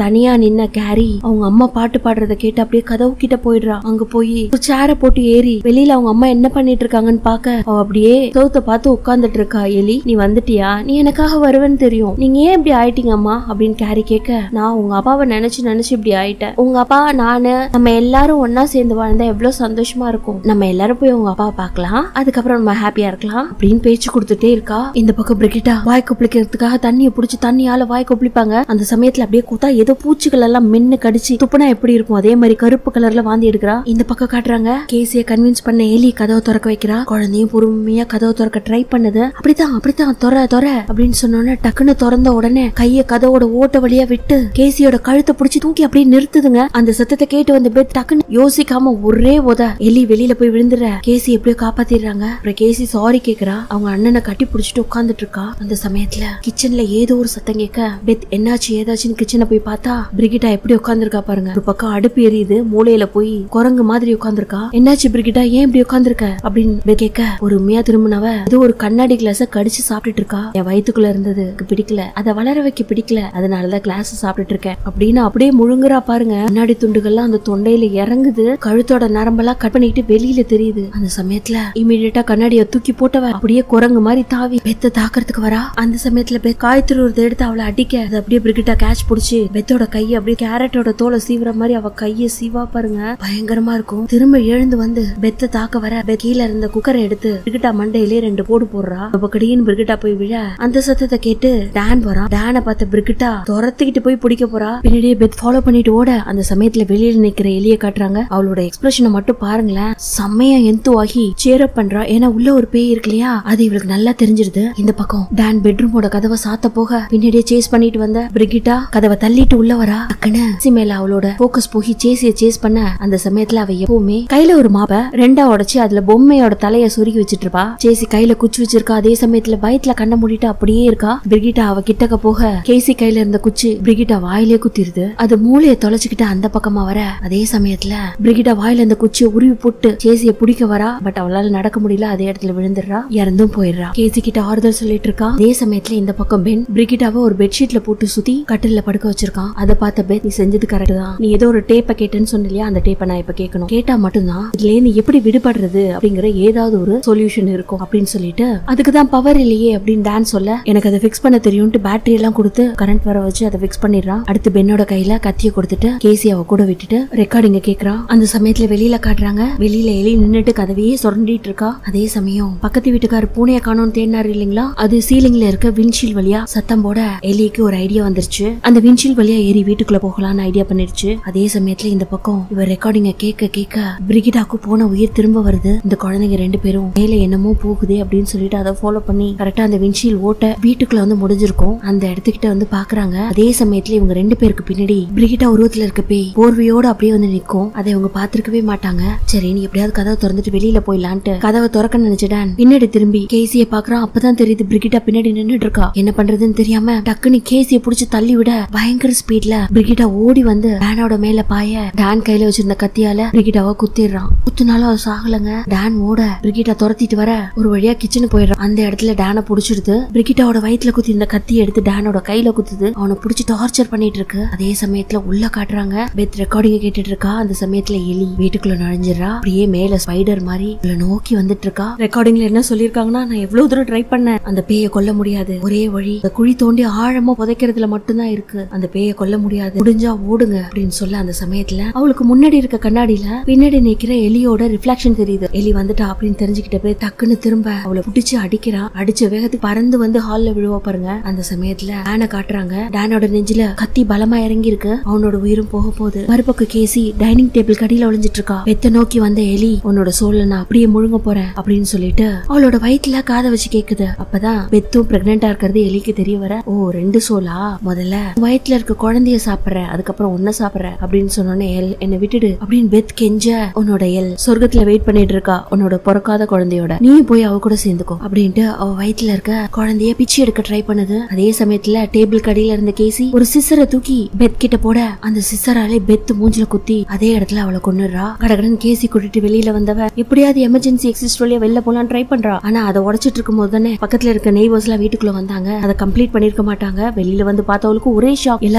தனியா நின்ன கேரி அவங்க அம்மா பாட்டு பாடுறத கேட்டு அப்படியே கதவு கிட்ட போயிடுறா அங்க போய் ஒரு சேர போட்டு ஏறி வெளியில அவங்க அம்மா என்ன பண்ணிட்டு இருக்காங்கன்னு பாக்க அவ அப்படியே சவுத்த பார்த்து உட்கார்ந்துட்டு இருக்கா எலி நீ வந்துட்டியா நீ எனக்காக வருவேன்னு தெரியும் நீங்க ஏன் இப்படி ஆயிட்டீங்க அம்மா அப்படின்னு கேரி கேட்க நான் உங்க அப்பாவை நினைச்சு நினைச்சு இப்படி ஆயிட்டேன் உங்க அப்பா நானு நம்ம எல்லாரும் ஒன்னா சேர்ந்து வாழ்ந்தா எவ்வளவு சந்தோஷமா இருக்கும் நம்ம எல்லாரும் போய் உங்க அப்பா பார்க்கலாம் அதுக்கப்புறம் நம்ம ஹாப்பியா இருக்கலாம் அப்படின்னு பேச்சு கொடுத்துட்டே இருக்கா இந்த பக்கம் பிரிகிட்டா வாய் கொப்பளிக்கிறதுக்காக தண்ணியை புடிச்சு தண்ணியால வாய் கொப்பளிப்பாங்க அந்த சமயத்துல அப்படியே கூத்தா ஏதோ பூச்சிகள் எல்லாம் மென்னு கடிச்சு துப்புனா எப்படி இருக்கும் அதே மாதிரி கருப்பு கலர்ல வாந்தி எடுக்கிறா இந்த பக்கம் காட்டுறாங்க கேசிய கன்வின்ஸ் பண்ண எலி கதவை திறக்க வைக்கிறா குழந்தையும் பொறுமையா கதவை திறக்க ட்ரை பண்ணுது அப்படித்தான் அப்படித்தான் தொற தொற அப்படின்னு சொன்னோன்னே டக்குன்னு திறந்த உடனே கைய கதவோட ஓட்ட வழியா விட்டு கேசியோட கழுத்தை பிடிச்சி தூக்கி அப்படியே நிறுத்துதுங்க அந்த சத்தத்தை கேட்டு வந்த பெட் டக்குன்னு யோசிக்காம ஒரே உத எலி வெளியில போய் விழுந்துற கேசி எப்படியோ காப்பாத்திடுறாங்க அப்புறம் கேசி சாரி கேக்குறா அவங்க அண்ணனை கட்டி பிடிச்சிட்டு உட்கார்ந்துட்டு இருக்கா அந்த சமயத்துல கிச்சன்ல ஏதோ ஒரு சத்தம் கேட்க பெத் என்னாச்சு ஏதாச்சுன்னு கிச்சனை போய் பார்த்தா பிரிகிட்டா எப்படி உட்கார்ந்துருக்கா பாருங்க ஒரு பக்கம் அடுப்பு எரியுது மூலையில போய் குரங்கு மாதிரி உட்கார்ந்துருக்கா என்னாச்சு பிரிகிட்டா ஏன் இப்படி உட்கார்ந்துருக்க அப்படின்னு பெத் கேட்க பொறுமையா திரும்பினவ ஏதோ ஒரு கண்ணாடி கிளாஸ கடிச்சு சாப்பிட்டுட்டு இருக்கா என் வயித்துக்குள்ள இருந்தது எனக்கு பிடிக்கல அதை வளர வைக்க பிடிக்கல அதனாலதான் கிளாஸ் சாப்பிட்டுட்டு இருக்கேன் அப்படின்னு அப்படியே முழுங்குறா பாருங்க கண்ணாடி துண்டுகள்லாம் அந்த தொண்டையில இறங்குது கழுத்தோட நரம்பெல்லாம் கட் பண்ணிட்டு வெளியில தெரியுது அந்த சமயத்துல இமீடியட்டா கண்ணாடிய தூக்கி போட்டவ அப்படியே குரங்கு மாதிரி தாவி பெத்த தாக்கறதுக்கு வரா அந்த சமயத்துல பெத் காய் துருவுறத எடுத்து அவளை அடிக்க அது அப்படியே பிரிகிட்டா கேட்ச் புடிச்சு பெத்தோட கையை அப்படியே கேரட்டோட தோலை சீவுற மாதிரி அவ கைய சீவா பாருங்க பயங்கரமா இருக்கும் திரும்ப எழுந்து வந்து பெத்த தாக்க வர பெத் கீழ இருந்த குக்கரை எடுத்து பிரிகிட்டா மண்டையிலே ரெண்டு போடு போடுறா அப்ப கடின்னு பிரிகிட்டா போய் விழ அந்த சத்தத்தை கேட்டு டான் வரா டானை பார்த்த பிரிகிட்டா துரத்திக்கிட்டு போய் பிடிக்க போறா பின்னாடியே பெத் ஃபாலோ பண்ணிட்டு ஓட அந்த சமயத்துல வெளியில நிக்கிற எலிய காட்டுறாங்க அவளோட எக்ஸ்பிரஷனை மட்டும் பாருங்களேன் செம்மையா எந்து ஆகி சேரப் பண்றா ஏன்னா உள்ள ஒரு பேய் இருக்கு இல்லையா அது இவளுக்கு நல்லா தெரிஞ்சிருது இந்த பக்கம் டான் பெட்ரூமோட கதவை சாத்த போக பின்னாடியே சேஸ் பண்ணிட்டு வந்த பிரிகிட்டா கதவை தள்ளிட்டு உள்ள வரா டக்குன்னு சி மேல அவளோட போக்கஸ் போய் சேசிய சேஸ் பண்ண அந்த சமயத்துல அவ எப்பவுமே கையில ஒரு மாப்ப ரெண்டா உடைச்சு அதுல பொம்மையோட தலைய சொருகி வச்சிட்டு இருப்பா சேசி கையில குச்சி வச்சிருக்கா அதே சமயத்துல பயத்துல கண்ண மூடிட்டு அப்படியே இருக்கா பிரிகிட்டா அவ கிட்டக்க போக கேசி கையில இருந்த குச்சி பிரிகிட்டா வாயிலே குத்திருது அது மூளைய தொலைச்சுக்கிட்டு அந்த பக்கமா வர அதே சமயத்துல பிரிகிட்டா வாயில இருந்த குச்சியை உருவி போட்டு கேசிய பிடிக்க வரா பட் அவளால நடக்க முடியல அதே இடத்துல விழுந்துடுறா இறந்தும் போயிடுறா கேசி கிட்ட ஆறுதல் சொல்லிட்டு இருக்கா அதே சமயத்துல இந்த பக்கம் பென் பிரிகிட்டாவை ஒரு பெட்ஷீட்ல போட்டு சுத்தி கட்டில்ல படுக்க வச்சிருக்கான் அதை பார்த்த பென் நீ செஞ்சது கரெக்ட் தான் நீ ஏதோ ஒரு டேப்பை கேட்டேன்னு சொன்னியா அந்த டேப்பை நான் இப்ப கேட்கணும் கேட்டா மட்டும்தான் இதுல இருந்து எப்படி விடுபடுறது அப்படிங்கிற ஏதாவது ஒரு சொல்யூஷன் இருக்கும் அப்படின்னு சொல்லிட்டு அதுக்கு தான் பவர் இல்லையே அப்படின்னு டான் சொல்ல எனக்கு அதை ஃபிக்ஸ் பண்ண தெரியும்ட்டு பேட்டரி எல்லாம் கொடுத்து கரண்ட் வர வச்சு அதை ஃபிக்ஸ் பண்ணிடுறான் அடுத்து பென்னோட கையில கத்திய கொடுத்துட்டு கேசி அவ கூட விட்டுட்டு ரெக்கார்டிங்க கேக்குறா அந்த சமயத்துல வெளியில காட்டுறாங்க வெளியில எலி நின்னுட்டு கதவையே சுரண்டிட்டு இருக்கா அதே சமயம் பக்கத்து வீட்டுக்காரு பூனைய காணோம்னு தேடினாரு இல்லைங்களா அது சீலிங்ல இருக்க விண்ஷீல் வழியா சத்தம் போட எலிக்கு ஒரு ஐடியா வந்துருச்சு அந்த விண்ஷீல் வழியா ஏறி வீட்டுக்குள்ள போகலாம்னு ஐடியா பண்ணிருச்சு அதே சமயத்துல இந்த பக்கம் இவர் ரெக்கார்டிங்க கேட்க கேட்க பிரிகிடாக்கு போன உயிர் திரும்ப வருது இந்த குழந்தைங்க ரெண்டு பேரும் மேல என்னமோ போகுதே அப்படின்னு சொல்லிட்டு அதை ஃபாலோ பண்ணி கரெக்டா அந்த விண்ஷீல் ஓட்ட வீட்டுக்குள்ள வந்து முடிஞ்சிருக்கும் அந்த இடத்துக்கிட்ட வந்து பாக்குறாங்க அதே சமயத்துல இவங்க ரெண்டு பேருக்கு பின்னாடி பிரிகிட்டா உருவத்துல இருக்க பேய் போர்வையோட அப்படியே வந்து நிக்கும் அதை இவங்க பாத்திருக்கவே மாட்டாங்க சரி நீ எப்படியாவது கதவை திறந்துட்டு வெளியில போயிடலான்ட்டு கதவை திறக்க நினைச்சிட்டான் பின்னாடி திரும்பி கேசிய பாக்குறான் அப்பதான் தெரியுது பிரிகிட்டா பின்னாடி நின்னுட்டு இருக்கா என்ன பண்றதுன்னு தெரியாம டக்குன்னு கேசிய புடிச்சு தள்ளி விட பயங்கர ஸ்பீட்ல பிரிகிட்டா ஓடி வந்து டேனோட மேல பாய டான் கையில வச்சிருந்த கத்தியால பிரிகிட்டாவை குத்திடுறான் குத்துனாலும் அவ சாகலங்க டான் ஓட பிரிகிட்டா துரத்திட்டு வர ஒரு வழியா கிச்சனுக்கு போயிடுறான் அந்த இடத்துல டானை புடிச்சிடுது பிரிகிட்டாவோட வயித்துல குத்தி இந்த கத்தி எடுத்து டானோட கையில குத்துது அவனை புடிச்சு டார்ச்சர் பண்ணிட்டு இருக்கு அதே சமயத்துல உள்ள காட்டுறாங்க பெத் ரெக்கார்டிங் கேட்டுட்டு இருக்கா அந்த சமயத்துல எலி வீட்டுக்குள்ள நுழைஞ்சிடறா அப்படியே மேல ஸ்பைடர் மாதிரி இவளை நோக்கி வந்துட்டு இருக்கா ரெக்கார்டிங்ல என்ன சொல்லிருக்காங்கன்னா நான் எவ்வளவு தூரம் ட்ரை பண்ணேன் அந்த பேயை கொல்ல முடியாது ஒரே வழி அந்த குழி தோண்டி ஆழமா புதைக்கிறதுல மட்டும்தான் இருக்கு அந்த பேயை கொல்ல முடியாது முடிஞ்சா ஓடுங்க அப்படின்னு சொல்ல அந்த சமயத்துல அவளுக்கு முன்னாடி இருக்க கண்ணாடியில பின்னாடி நிக்கிற எலியோட ரிஃப்ளெக்ஷன் தெரியுது எலி வந்துட்டா அப்படின்னு தெரிஞ்சுக்கிட்ட போய் டக்குன்னு திரும்ப அவளை புடிச்சு அடிக்கிறா அடிச்ச வேகத்துக்கு பறந்து வந்து ஹால்ல விழுவா பாருங்க அந்த சமயத்துல டேனை காட்டுறாங்க டேனோட நெஞ்சில கத்தி பலமா இறங்கி இருக்கு அவனோட உயிரும் போக போகுது மறுபக்கம் கேசி டைனிங் டேபிள் கடியில ஒளிஞ்சிட்டு இருக்கா வெத்த நோக்கி வந்த எலி உன்னோட சோல்ல நான் அப்படியே முழுங்க போறேன் அப்படின்னு சொல்லிட்டு அவளோட வயித்துல காதை வச்சு கேக்குது அப்பதான் பெத்தும் பிரெக்னெண்டா இருக்கிறது எலிக்கு தெரிய வர ஓ ரெண்டு சோலா முதல்ல வயித்துல இருக்க குழந்தைய சாப்பிடுற அதுக்கப்புறம் உன்ன சாப்பிடுற அப்படின்னு சொன்னோன்னே எல் என்னை விட்டுடு அப்படின்னு பெத் கெஞ்ச உன்னோட எல் சொர்க்கத்துல வெயிட் பண்ணிட்டு இருக்கா உன்னோட பிறக்காத குழந்தையோட நீ போய் அவ கூட சேர்ந்துக்கோ அப்படின்ட்டு அவ வயித்துல இருக்க குழந்தைய பிச்சு எடுக்க ட்ரை பண்ணுது அதே சமயத்துல டேபிள் கடியில இருந்த கேசி ஒரு சிசரை தூக்கி பெத் கிட்ட போட அந்த சிசராலே பெத் மூஞ்சில குத்தி அதே இடத்துல அவளை கொன்னுடுறா கடகடன் கேசி கூட்டிட்டு வெளியில வந்தவ எப்படியாவது எமர்ஜென்சி எக்ஸிஸ்ட் வழியா வெளில போலாம் ட்ரை பண்றா ஆனா அதை உடைச்சிட்டு இருக்கும் போது தானே பக்கத்துல இருக்க நெய்பர்ஸ் எல்லாம் வீட்டுக்குள்ள வந்தாங்க அதை கம்ப்ளீட் பண்ணிருக்க மாட்டாங்க வெளியில வந்து பார்த்தவளுக்கு ஒரே ஷாக் எல்லாரும்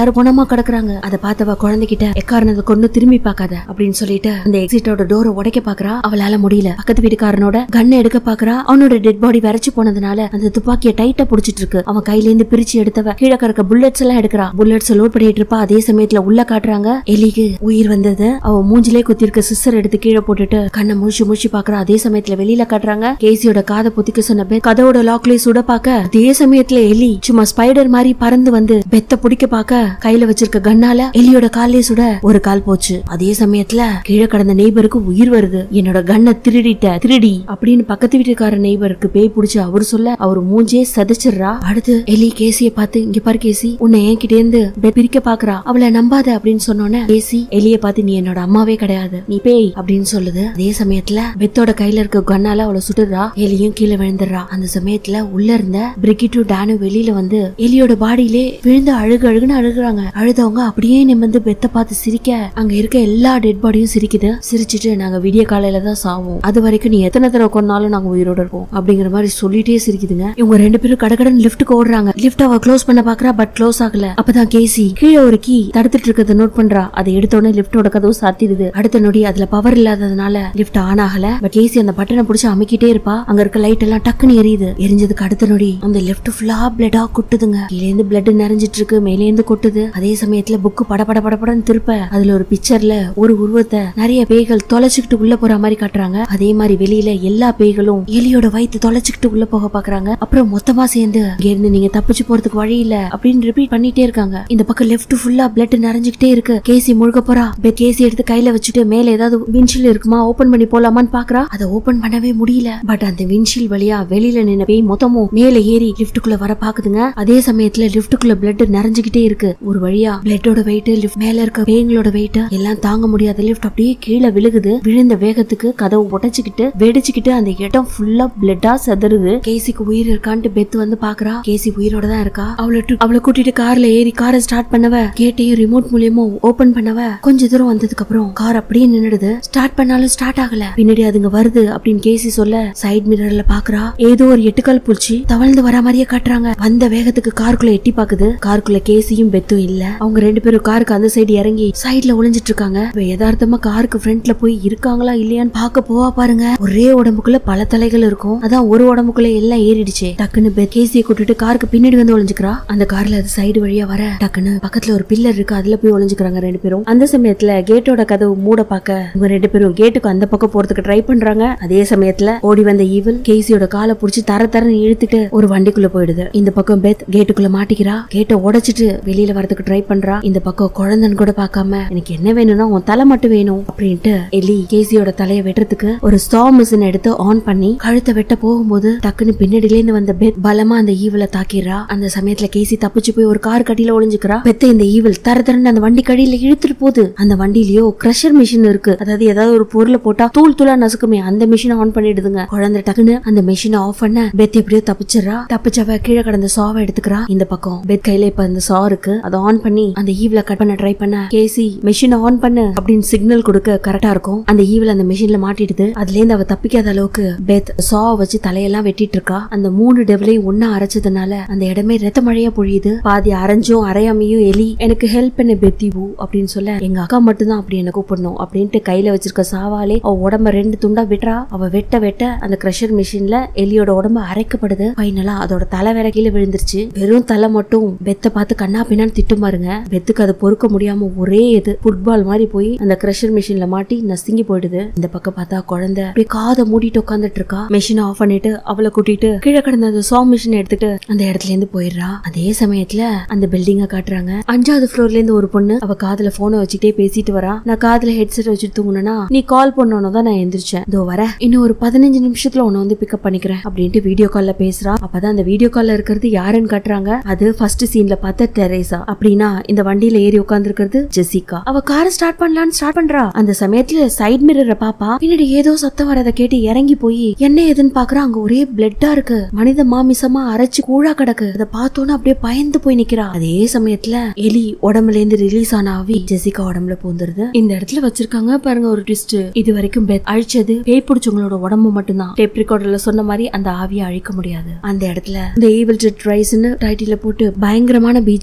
எல்லாரும் குணமா கிடக்குறாங்க அதை பார்த்தவ குழந்தைகிட்ட எக்காரணத்தை கொண்டு திரும்பி பார்க்காத அப்படின்னு சொல்லிட்டு அந்த எக்ஸிட்டோட டோரை உடைக்க பாக்குறா அவளால முடியல பக்கத்து வீட்டுக்காரனோட கண்ணை எடுக்க பாக்குறா அவனோட டெட் பாடி விரைச்சு போனதுனால அந்த துப்பாக்கிய டைட்டா புடிச்சிட்டு இருக்கு அவன் கையில இருந்து பிரிச்சு எடுத்தவ கீழே கிடக்க புல்லட்ஸ் எல்லாம் எடுக்கிறா புல்லட்ஸ் லோட் பண்ணிட்டு இருப்பா அதே சமயத்துல உள்ள காட்டுறாங்க எலிக்கு உயிர் வந்தது அவ மூஞ்சிலே குத்தி இருக்க சிஸ்டர் எடுத்து கீழே போட்டுட்டு கண்ணை முழிச்சு முழிச்சு பாக்குறா அதே சமயத்துல வெளியில காட்டுறாங்க கேசியோட காதை பொத்திக்க சொன்ன பெத் கதவோட லாக்லயே சுட பாக்க அதே சமயத்துல எலி சும்மா ஸ்பைடர் மாதிரி பறந்து வந்து பெத்த பிடிக்க பாக்க கையில வச்சிருக்க கண்ணால எலியோட காலே சுட ஒரு கால் போச்சு அதே சமயத்துல கீழே கடந்த நெய்பருக்கு உயிர் வருது என்னோட கண்ணை திருடிட்ட திருடி அப்படின்னு பக்கத்து வீட்டுக்கார நெய்பருக்கு பேய் பிடிச்சு அவர் சொல்ல அவர் மூஞ்சே சதைச்சிடுறா அடுத்து எலி கேசிய பார்த்து இங்க பாரு கேசி உன்னை என்கிட்ட இருந்து பெத் பிரிக்க பாக்குறா அவளை நம்பாத அப்படின்னு சொன்னோன்னே கேசி எலிய பார்த்து நீ என்னோட அம்மாவே கிடையாது நீ பேய் அப்படின்னு சொல்லுது அதே சமயத்துல பெத்தோட கையில இருக்க கண்ணால அவளை சுட்டுறா எலியும் கீழே விழுந்துடுறா அந்த சமயத்துல உள்ள இருந்த பிரிக்கிட்டு டானு வெளியில வந்து எலியோட பாடியிலே விழுந்து அழுகு அழுகுன்னு அழுகுறாங்க அழுதவங்க அப்படியே நிமிர்ந்து பெத்த பார்த்து சிரிக்க அங்க இருக்க எல்லா டெட் பாடியும் சிரிக்குது சிரிச்சிட்டு நாங்க விடிய காலையில தான் சாவோம் அது வரைக்கும் நீ எத்தனை தடவை கொன்னாலும் நாங்க உயிரோட இருப்போம் அப்படிங்கிற மாதிரி சொல்லிட்டே சிரிக்குதுங்க இவங்க ரெண்டு பேரும் கடகடன் லிஃப்ட்டுக்கு ஓடுறாங்க லிஃப்ட் அவ க்ளோஸ் பண்ண பாக்குறா பட் க்ளோஸ் ஆகல அப்பதான் கேசி கீழே ஒரு கீ தடுத்துட்டு இருக்கிறத நோட் பண்றா அதை எடுத்த உடனே லிஃப்டோட கதவு சாத்திடுது அடுத்த நொடி அதுல பவர் இல்லாததுனால லிஃப்ட் ஆன் ஆகல பட் கேசி அந்த பட்டனை பிடிச்சு அமைக்கிட்டே இருப்பா அங்க இருக்க லைட் எல்லாம் டக்குன்னு எரியுது எரிஞ்சதுக்கு அடுத்த நொடி அந்த லெஃப்ட் ஃபுல்லா பிளட்டா கொட்டுதுங்க கீழே இருந்து பிளட் நிறைஞ்சிட்டு இருக்கு மேலே இருந்து கொட்டுது அதே சமயத்துல புக்கு பட பட படபடன்னு திருப்ப அதுல ஒரு பிக்சர்ல ஒரு உருவத்தை நிறைய பேய்கள் தொலைச்சுக்கிட்டு உள்ள போற மாதிரி காட்டுறாங்க அதே மாதிரி வெளியில எல்லா பேய்களும் எலியோட வயித்து தொலைச்சுக்கிட்டு உள்ள போக பாக்குறாங்க அப்புறம் மொத்தமா சேர்ந்து இங்க இருந்து நீங்க தப்பிச்சு போறதுக்கு வழி இல்ல அப்படின்னு ரிப்பீட் பண்ணிட்டே இருக்காங்க இந்த பக்கம் லெஃப்ட் ஃபுல்லா பிளட் நிறைஞ்சுக்கிட்டே இருக்கு கேசி முழுக போறா பெ- கேசி எடுத்து கையில வச்சுட்டு மேல ஏதாவது விண்ஷீல் இருக்குமா ஓபன் பண்ணி போலாமான்னு பாக்குறா அதை ஓபன் பண்ணவே முடியல பட் அந்த விண்ஷீல் வழியா வெளியில நின்ன பேய் மொத்தமும் மேல ஏறி லிஃப்ட்டுக்குள்ள வர பாக்குதுங்க அதே சமயத்துல லிஃப்ட்டுக்குள்ள பிளட் நிறைஞ்சுக்கிட்டே இருக்கு ஒரு வழியா பிளட்டோட வெயிட் லிஃப்ட் மேல இருக்க பேய்களோட வெயிட் எல்லாம் தாங்க முடியாத லிஃப்ட் அப்படியே கீழே விழுகுது விழுந்த வேகத்துக்கு கதவு உடைச்சுக்கிட்டு வெடிச்சுக்கிட்டு அந்த இடம் ஃபுல்லா பிளட்டா செதறுது கேசிக்கு உயிர் இருக்கான்ட்டு பெத் வந்து பாக்குறா கேசி உயிரோட தான் இருக்கா அவளை டு- அவளை கூட்டிட்டு கார்ல ஏறி காரை ஸ்டார்ட் பண்ணவ கேட்டையும் ரிமோட் மூலியமா ஓபன் பண்ணவ கொஞ்ச தூரம் வந்ததுக்கு அப்புறம் கார் அப்படியே நின்னுடுது ஸ்டார்ட் பண்ணாலும் ஸ்டார்ட் ஆகல பின்னாடி அதுங்க வருது அப்படின்னு கேசி சொல்ல சைட் மிரர்ல பாக்குறா ஏதோ ஒரு எட்டுக்கால் பூச்சி தவழ்ந்து வர மாதிரியே காட்டுறாங்க வந்த வேகத்துக்கு காருக்குள்ள எட்டி பாக்குது காருக்குள்ள கேசியும் பெத்தும் இல்ல அவங்க ரெண்டு பேரும் காருக்கு அந்த சைடு இறங்கி சைடுல ஒளிஞ்சிட்டு இருக்காங்க இவ யதார்த்தமா காருக்கு ஃப்ரண்ட்ல போய் இருக்காங்களா இல்லையான்னு பார்க்க போவா பாருங்க ஒரே உடம்புக்குள்ள பல தலைகள் இருக்கும் அதான் ஒரு உடம்புக்குள்ள எல்லாம் ஏறிடுச்சு டக்குன்னு பெ- கேசியை கூட்டிட்டு காருக்கு பின்னாடி வந்து ஒளிஞ்சுக்கிறா அந்த கார்ல அது சைடு வழியா வர டக்குன்னு பக்கத்துல ஒரு பில்லர் இருக்கு அதுல போய் ஒளிஞ்சுக்கிறாங்க ரெண்டு பேரும் அந்த சமயத்துல கேட்டோட கதவு மூட பார்க்க இவங்க ரெண்டு பேரும் கேட்டுக்கு அந்த பக்கம் போறதுக்கு ட்ரை பண்றாங்க அதே சமயத்துல ஓடி வந்த ஈவில் கேசியோட காலை புடிச்சு தர தரன்னு இழுத்துட்டு ஒரு வண்டிக்குள்ள போயிடுது இந்த பக்கம் பெத் கேட்டுக்குள்ள மாட்டிக்கிறா கேட்டை உடைச்சிட்டு வெளியில வரதுக்கு ட்ரை பண்றா இந்த பக்கம் குழந்தைன்னு கூட பார்க்காம எனக்கு என்ன வேணும்னா உன் தலை மட்டும் வேணும் அப்படின்ட்டு எலி கேசியோட தலைய வெட்டுறதுக்கு ஒரு ஸ்டா மிஷின் எடுத்து ஆன் பண்ணி கழுத்தை வெட்ட போகும்போது டக்குன்னு பின்னாடில இருந்து வந்த பெத் பலமா அந்த ஈவில தாக்கிடுறா அந்த சமயத்துல கேசி தப்பிச்சு போய் ஒரு கார் கடியில ஒளிஞ்சுக்கிறா பெத்த இந்த ஈவில் தர தரன்னு அந்த வண்டி கடியில இழுத்துட்டு போகுது அந்த வண்டிலயோ கிரஷர் மிஷின் இருக்கு அதாவது ஏதாவது ஒரு பொருளை போட்டா தூள் தூளா நசுக்குமே அந்த மிஷினை ஆன் பண்ணிடுதுங்க குழந்தை டக்குன்னு அந்த மிஷினை ஆஃப் பண்ண பெத் எப்படியோ தப்பிச்சிடுறா தப்பிச்சவ கீழே கடந்த சாவை எடுத்துக்கிறா இந்த பக்கம் பெத் கையில இப்ப அந்த சா இருக்கு அதை ஆன் பண்ணி அந்த ஈவில கட் பண்ண ட்ரை பண்ண கேசி மிஷினை ஆன் பண்ணு அப்படின்னு சிக்னல் கொடுக்க கரெக்டா இருக்கும் அந்த ஈவில் அந்த மிஷின்ல மாட்டிடுது அதுல இருந்து அவ தப்பிக்காத அளவுக்கு பெத் சா வச்சு தலையெல்லாம் வெட்டிட்டு இருக்கா அந்த மூணு டெவலையும் ஒன்னா அரைச்சதுனால அந்த இடமே ரத்த மழையா பொழியுது பாதி அரைஞ்சும் அரையாமையும் எலி எனக்கு ஹெல்ப் பண்ண பெத்திவு அப்படின்னு சொல்ல எங்க அக்கா மட்டும்தான் அப்படி என்ன கூப்பிடணும் அப்படின்ட்டு கையில வச்சிருக்க சாவாலே அவ உடம்ப ரெண்டு துண்டா வெட்டுறா அவ வெட்ட வெட்ட அந்த கிரஷர் மிஷின்ல எலியோட உடம்பு அரைக்கப்படுது ஃபைனலா அதோட தலை வேற கீழே விழுந்துருச்சு வெறும் தலை மட்டும் பெத்த பார்த்து கண்ணா பின்னான்னு திட்டும் பாருங்க பெத்துக்கு அதை பொறுக்க முடியாம ஒரே இது ஃபுட்பால் மாதிரி போய் அந்த கிரஷர் மிஷின்ல மாட்டி நசுங்கி போயிடுது இந்த பக்கம் பார்த்தா குழந்தை அப்படியே காதை மூடிட்டு உட்காந்துட்டு இருக்கா மிஷினை ஆஃப் பண்ணிட்டு அவளை கூட்டிட்டு கீழே கிடந்த அந்த சா மிஷின் எடுத்துட்டு அந்த இடத்துல இருந்து போயிடுறா அதே சமயத்துல அந்த பில்டிங்க காட்டுறாங்க அஞ்சாவது ஃப்ளோர்ல இருந்து ஒரு பொண்ணு அவ காதுல போனை வச்சுக்கிட்டே பேசிட்டு வரா நான் காதுல ஹெட்செட் வச்சுட்டு தூங்குனா நீ கால் பண்ணோன்னு தான் நான் எந்திரிச்சேன் இதோ வர இன்னும் ஒரு பதினஞ்சு நிமிஷத்துல உன்னை வந்து பிக்கப் பண்ணிக்கிறேன் அப்படின்ட்டு வீடியோ கால்ல பேசுறா அப்பதான் அந்த வீடியோ கால்ல இருக்கிறது யாருன்னு காட்டுறாங்க அது ஃபர்ஸ்ட் சீன்ல பார்த்த டெரேசா அப்படின்னா இந்த வண்டியில ஏறி உட்கார்ந்து ஜெசிகா அவ காரை ஸ்டார்ட் பண்ணலான்னு ஸ்டார்ட் பண்றா அந்த சமயத்துல சைட் மிரரை பாப்பா பின்னாடி ஏதோ சத்தம் வரத கேட்டு இறங்கி போய் என்ன ஏதுன்னு பாக்குறா அங்க ஒரே பிளட்டா இருக்கு மனித மாமிசமா அரைச்சு கூழா கிடக்கு அதை பார்த்தோன்னு அப்படியே பயந்து போய் நிக்கிறா அதே சமயத்துல எலி உடம்புல இருந்து ரிலீஸ் ஆன ஆவி ஜெசிகா உடம்புல பூந்துருது இந்த இடத்துல வச்சிருக்காங்க பாருங்க ஒரு ட்விஸ்ட் இது வரைக்கும் பெத் அழிச்சது பேய் பிடிச்சவங்களோட உடம்பு மட்டும்தான் டேப் ரெக்கார்டர்ல சொன்ன மாதிரி அந்த ஆவியை அழிக்க முடியாது அந்த இடத்துல இந்த ஈவில் ஜெட் ரைஸ்னு டைட்டில போட்டு பயங்கரமான பீஜியமோட இந்த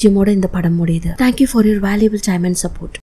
படம் முடியுது thank you for your valuable time and support